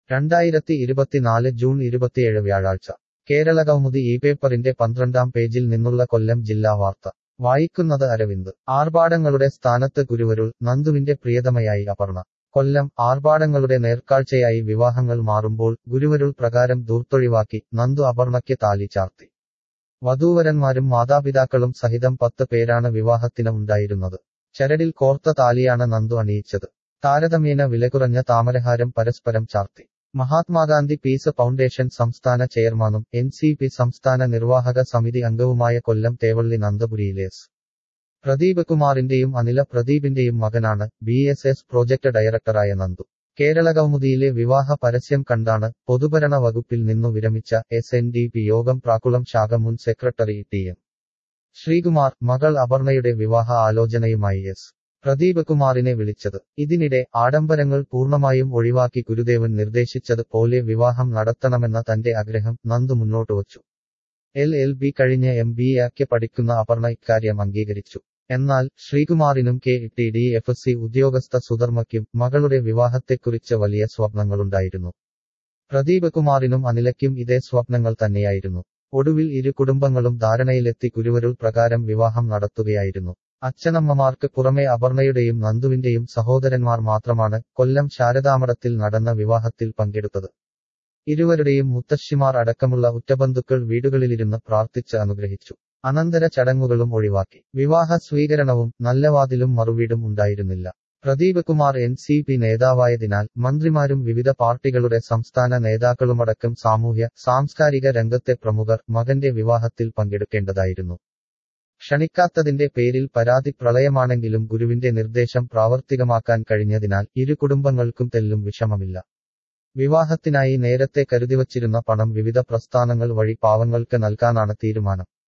രണ്ടായിരത്തി ഇരുപത്തിനാല് ജൂൺ ഇരുപത്തിയേഴ് വ്യാഴാഴ്ച കേരളകൗമുദി ഈ പേപ്പറിന്റെ പന്ത്രണ്ടാം പേജിൽ നിന്നുള്ള കൊല്ലം ജില്ലാ വാർത്ത വായിക്കുന്നത് അരവിന്ദ് ആർഭാടങ്ങളുടെ സ്ഥാനത്ത് ഗുരുവരുൾ നന്ദുവിന്റെ പ്രിയതമയായി അപർണ കൊല്ലം ആർഭാടങ്ങളുടെ നേർക്കാഴ്ചയായി വിവാഹങ്ങൾ മാറുമ്പോൾ ഗുരുവരുൾ പ്രകാരം ദൂർത്തൊഴിവാക്കി നന്ദു അപർണയ്ക്ക് താലി ചാർത്തി വധൂവരന്മാരും മാതാപിതാക്കളും സഹിതം പത്ത് പേരാണ് വിവാഹത്തിന് ഉണ്ടായിരുന്നത് ചരടിൽ കോർത്ത താലിയാണ് നന്ദു അണിയിച്ചത് താരതമ്യേന വിലകുറഞ്ഞ താമരഹാരം പരസ്പരം ചാർത്തി മഹാത്മാഗാന്ധി പീസ് ഫൗണ്ടേഷൻ സംസ്ഥാന ചെയർമാനും എൻ സി പി സംസ്ഥാന നിർവാഹക സമിതി അംഗവുമായ കൊല്ലം തേവള്ളി നന്ദപുരിയിലെ എസ് പ്രദീപ് കുമാറിന്റെയും അനില പ്രദീപിന്റെയും മകനാണ് ബി എസ് എസ് പ്രോജക്ട് ഡയറക്ടറായ നന്ദു കേരളകൗമുദിയിലെ വിവാഹ പരസ്യം കണ്ടാണ് പൊതുഭരണ വകുപ്പിൽ നിന്നു വിരമിച്ച എസ് എൻ ഡി പി യോഗം പ്രാക്കുളം ശാഖ മുൻ സെക്രട്ടറി ടി എം ശ്രീകുമാർ മകൾ അപർണയുടെ വിവാഹ ആലോചനയുമായി എസ് പ്രദീപ് കുമാറിനെ വിളിച്ചത് ഇതിനിടെ ആഡംബരങ്ങൾ പൂർണ്ണമായും ഒഴിവാക്കി ഗുരുദേവൻ നിർദ്ദേശിച്ചത് പോലെ വിവാഹം നടത്തണമെന്ന തന്റെ ആഗ്രഹം നന്ദു മുന്നോട്ട് വച്ചു എൽ എൽ ബി കഴിഞ്ഞ എം ബി എക്ക് പഠിക്കുന്ന അപർണ ഇക്കാര്യം അംഗീകരിച്ചു എന്നാൽ ശ്രീകുമാറിനും K T D F C ഉദ്യോഗസ്ഥ സുധർമ്മയ്ക്കും മകളുടെ വിവാഹത്തെക്കുറിച്ച് വലിയ സ്വപ്നങ്ങളുണ്ടായിരുന്നു പ്രദീപ് കുമാറിനും അനിലയ്ക്കും ഇതേ സ്വപ്നങ്ങൾ തന്നെയായിരുന്നു ഒടുവിൽ ഇരു കുടുംബങ്ങളും ധാരണയിലെത്തി ഗുരുവരുൾ പ്രകാരം വിവാഹം നടത്തുകയായിരുന്നു അച്ഛനമ്മമാർക്ക് പുറമെ അപർണയുടെയും നന്ദുവിന്റെയും സഹോദരന്മാർ മാത്രമാണ് കൊല്ലം ശാരദാമഠത്തിൽ നടന്ന വിവാഹത്തിൽ പങ്കെടുത്തത് ഇരുവരുടെയും മുത്തശ്ശിമാർ അടക്കമുള്ള ഉറ്റബന്ധുക്കൾ വീടുകളിലിരുന്ന് പ്രാർത്ഥിച്ച് അനുഗ്രഹിച്ചു അനന്തര ചടങ്ങുകളും ഒഴിവാക്കി വിവാഹ സ്വീകരണവും നല്ലവാതിലും മറുവീടും ഉണ്ടായിരുന്നില്ല Pradeep Kumar N C P നേതാവായതിനാൽ മന്ത്രിമാരും വിവിധ പാർട്ടികളുടെ സംസ്ഥാന നേതാക്കളുമടക്കം സാമൂഹ്യ സാംസ്കാരിക രംഗത്തെ പ്രമുഖർ മകന്റെ വിവാഹത്തിൽ പങ്കെടുക്കേണ്ടതായിരുന്നു ക്ഷണിക്കാത്തതിന്റെ പേരിൽ പരാതി പ്രളയമാണെങ്കിലും ഗുരുവിന്റെ നിർദ്ദേശം പ്രാവർത്തികമാക്കാൻ കഴിഞ്ഞതിനാൽ ഇരു കുടുംബങ്ങൾക്കും തെല്ലും വിഷമമില്ല വിവാഹത്തിനായി നേരത്തെ കരുതിവച്ചിരുന്ന പണം വിവിധ പ്രസ്ഥാനങ്ങൾ വഴി പാവങ്ങൾക്ക് നൽകാനാണ് തീരുമാനം